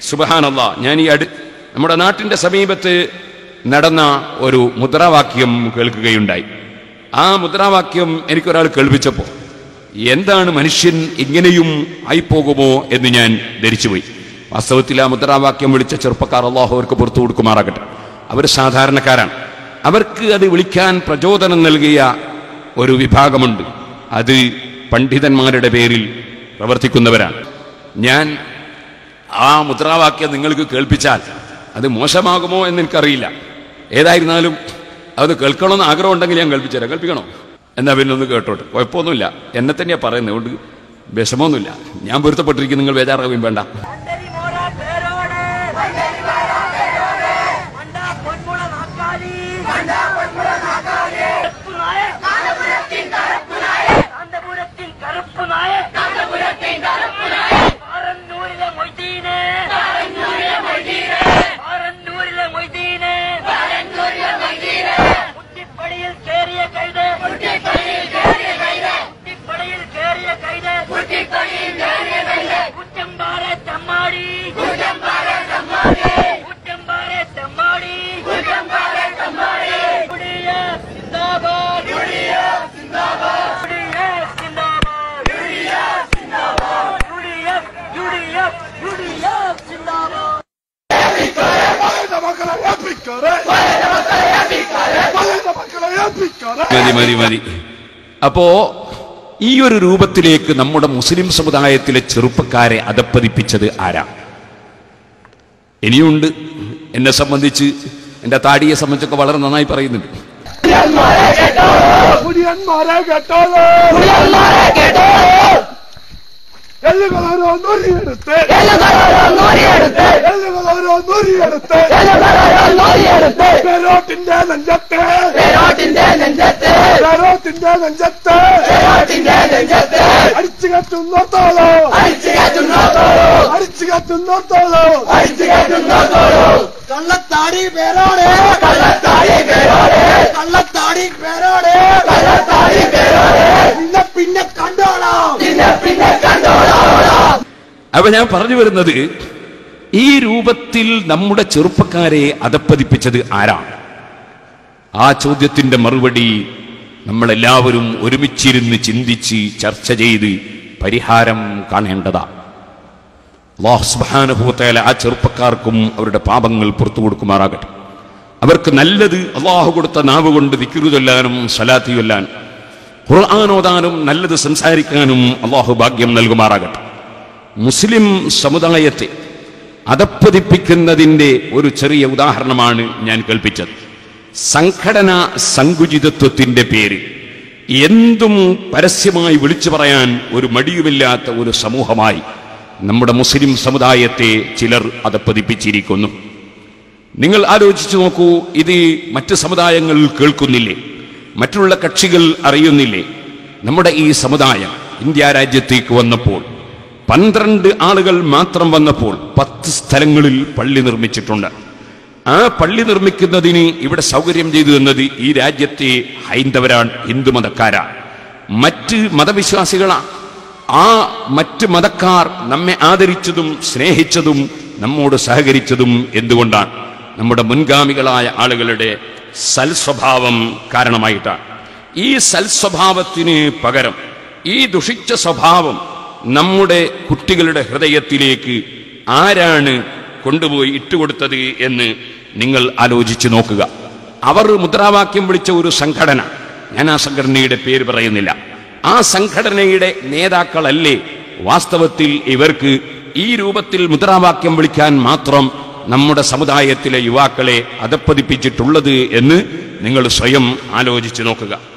സുബഹാനല്ല ഞാൻ ഈ അടു നമ്മുടെ നാട്ടിന്റെ സമീപത്ത് നടന്ന ഒരു മുദ്രാവാക്യം കേൾക്കുകയുണ്ടായി ആ മുദ്രാവാക്യം എനിക്കൊരാൾ കേൾപ്പിച്ചപ്പോൾ എന്താണ് മനുഷ്യൻ ഇങ്ങനെയും ആയിപ്പോകുമോ എന്ന് ഞാൻ ധരിച്ചുപോയി വാസ്തവത്തിൽ ആ മുദ്രാവാക്യം വിളിച്ച ചെറുപ്പക്കാർ അള്ളാഹു അവർക്ക് പുറത്തു കൊടുക്കുമാറാകട്ടെ അവർ സാധാരണക്കാരാണ് അവർക്ക് അത് വിളിക്കാൻ പ്രചോദനം നൽകിയ ഒരു വിഭാഗമുണ്ട് അത് പണ്ഡിതന്മാരുടെ പേരിൽ പ്രവർത്തിക്കുന്നവരാണ് ഞാൻ ആ മുദ്രാവാക്യം നിങ്ങൾക്ക് കേൾപ്പിച്ചാൽ അത് മോശമാകുമോ എന്ന് എനിക്കറിയില്ല ഏതായിരുന്നാലും അത് കേൾക്കണമെന്ന് ആഗ്രഹം ഉണ്ടെങ്കിൽ ഞാൻ കേൾപ്പിച്ചുതരാം കേൾപ്പിക്കണോ എന്നാ പിന്നെ ഒന്ന് കേട്ടോട്ടെ കുഴപ്പമൊന്നുമില്ല എന്നെ തന്നെയാണ് പറയുന്നത് അതുകൊണ്ട് വിഷമമൊന്നുമില്ല ഞാൻ പൊരുത്തപ്പെട്ടിരിക്കും നിങ്ങൾ ബേജാറാകുകയും വേണ്ട മണ്ടരി മോറ പേരോട് മണ്ടാ പൊന്മുള നാക്കാലി കറുപ്പ് നായ കാന്തപുരത്തിൻ കറുപ്പ് നായ പാറന്നൂരിലെ മൊയ്തീന് പാറന്നൂരിലെ മൊയ്തീന് കുട്ടിപ്പടിയിൽ കേറിയ കൈത് കുട്ടിപ്പടിയിൽ കേറിയ കൈത് കുറ്റമ്പാറെ തമ്മാടി കുറ്റമ്പാറെ തമ്മാടി യുഡിയ സിന്ദാബാദ് യുഡിയ സിന്ദാബാദ് യുഡിയ യുഡിയ യുഡിയ സിന്ദാബാദ് പറയുന്ന മക്കളെ ഏൽപ്പിക്കാറ് പറയുന്ന മക്കളെ ഏൽപ്പിക്കാറ് മതി മതി മതി അപ്പോ ഈ ഒരു രൂപത്തിലേക്ക് നമ്മുടെ മുസ്ലിം സമുദായത്തിലെ ചെറുപ്പക്കാരെ അധപ്പതിപ്പിച്ചത് ആരാ ഇനിയുണ്ട് എന്നെ സംബന്ധിച്ച് എന്റെ താടിയെ സംബന്ധിച്ചൊക്കെ വളരെ നന്നായി പറയുന്നുണ്ട് മുടിയന്മാരെ കേട്ടോളൂ എല്ലുകളോരോ നൂറിയെടുത്ത് എല്ലുകളോരോ നൂറിയെടുത്ത് പേരോട്ടിന്റെ നെഞ്ചത്ത് പേരോട്ടിന്റെ നെഞ്ചത്ത് അടിച്ചു കത്തുന്നോത്തോളോ അടിച്ചു കത്തുന്നോത്തോളോ കള്ളത്താടി പേരോടെ കള്ളത്താടി പേരോടെ കള്ളത്താടി പേരോടെ കള്ളത്താടി പേരോടെ പിന്നെ പിന്നെ കണ്ടോളാം പിന്നെ പിന്നെ കണ്ടോളാം അപ്പൊ ഞാൻ പറഞ്ഞു വരുന്നത് ഈ രൂപത്തിൽ നമ്മുടെ ചെറുപ്പക്കാരെ അധപ്പതിപ്പിച്ചത് ആരാണ് ആ ചോദ്യത്തിന്റെ മറുപടി നമ്മളെല്ലാവരും ഒരുമിച്ചിരുന്ന് ചിന്തിച്ച് ചർച്ച ചെയ്ത് പരിഹാരം കാണേണ്ടതാണ് അള്ളാഹു സുബ്ഹാനഹു ആ ചെറുപ്പക്കാർക്കും അവരുടെ പാപങ്ങൾ പുറത്തു കൊടുക്കുമാറാകട്ടെ അവർക്ക് നല്ലത് അള്ളാഹു കൊടുത്ത നാവ് കൊണ്ട് ദിക്റ് ചൊല്ലാനും സലാത്തി ചൊല്ലാനും ഖുർആൻ ഓതാനും നല്ലത് സംസാരിക്കാനും അള്ളാഹു ഭാഗ്യം നൽകുമാറാകട്ടെ മുസ്ലിം സമുദായത്തെ അധപ്പതിപ്പിക്കുന്നതിൻ്റെ ഒരു ചെറിയ ഉദാഹരണമാണ് ഞാൻ കേൾപ്പിച്ചത് സംഘടനാ സങ്കുചിതത്വത്തിന്റെ പേര് എന്തും പരസ്യമായി വിളിച്ചു പറയാൻ ഒരു മടിയുമില്ലാത്ത ഒരു സമൂഹമായി നമ്മുടെ മുസ്ലിം സമുദായത്തെ ചിലർ അധപ്പതിപ്പിച്ചിരിക്കുന്നു നിങ്ങൾ ആലോചിച്ചു നോക്കൂ ഇത് മറ്റ് സമുദായങ്ങൾ കേൾക്കുന്നില്ലേ മറ്റുള്ള കക്ഷികൾ അറിയുന്നില്ലേ നമ്മുടെ ഈ സമുദായം ഇന്ത്യ രാജ്യത്തേക്ക് വന്നപ്പോൾ പന്ത്രണ്ട് ആളുകൾ മാത്രം വന്നപ്പോൾ പത്ത് സ്ഥലങ്ങളിൽ പള്ളി നിർമ്മിച്ചിട്ടുണ്ട് ആ പള്ളി നിർമ്മിക്കുന്നതിന് ഇവിടെ സൗകര്യം ചെയ്തു തന്നത് ഈ രാജ്യത്തെ ഹൈന്ദവരാണ് ഹിന്ദുമതക്കാരാണ് മറ്റ് മതവിശ്വാസികളാണ് ആ മറ്റ് മതക്കാർ നമ്മെ ആദരിച്ചതും സ്നേഹിച്ചതും നമ്മോട് സഹകരിച്ചതും എന്തുകൊണ്ടാണ് നമ്മുടെ മുൻഗാമികളായ ആളുകളുടെ സൽസ്വഭാവം കാരണമായിട്ടാണ് ഈ സൽസ്വഭാവത്തിന് പകരം ഈ ദുഷിച്ച സ്വഭാവം നമ്മുടെ കുട്ടികളുടെ ഹൃദയത്തിലേക്ക് ആരാണ് കൊണ്ടുപോയി ഇട്ടുകൊടുത്തത് എന്ന് നിങ്ങൾ ആലോചിച്ചു നോക്കുക അവർ മുദ്രാവാക്യം വിളിച്ച ഒരു സംഘടന ഞാൻ ആ സംഘടനയുടെ പേര് പറയുന്നില്ല ആ സംഘടനയുടെ നേതാക്കളല്ലേ വാസ്തവത്തിൽ ഇവർക്ക് ഈ രൂപത്തിൽ മുദ്രാവാക്യം വിളിക്കാൻ മാത്രം നമ്മുടെ സമുദായത്തിലെ യുവാക്കളെ അധപ്പതിപ്പിച്ചിട്ടുള്ളത് എന്ന് നിങ്ങൾ സ്വയം ആലോചിച്ചു നോക്കുക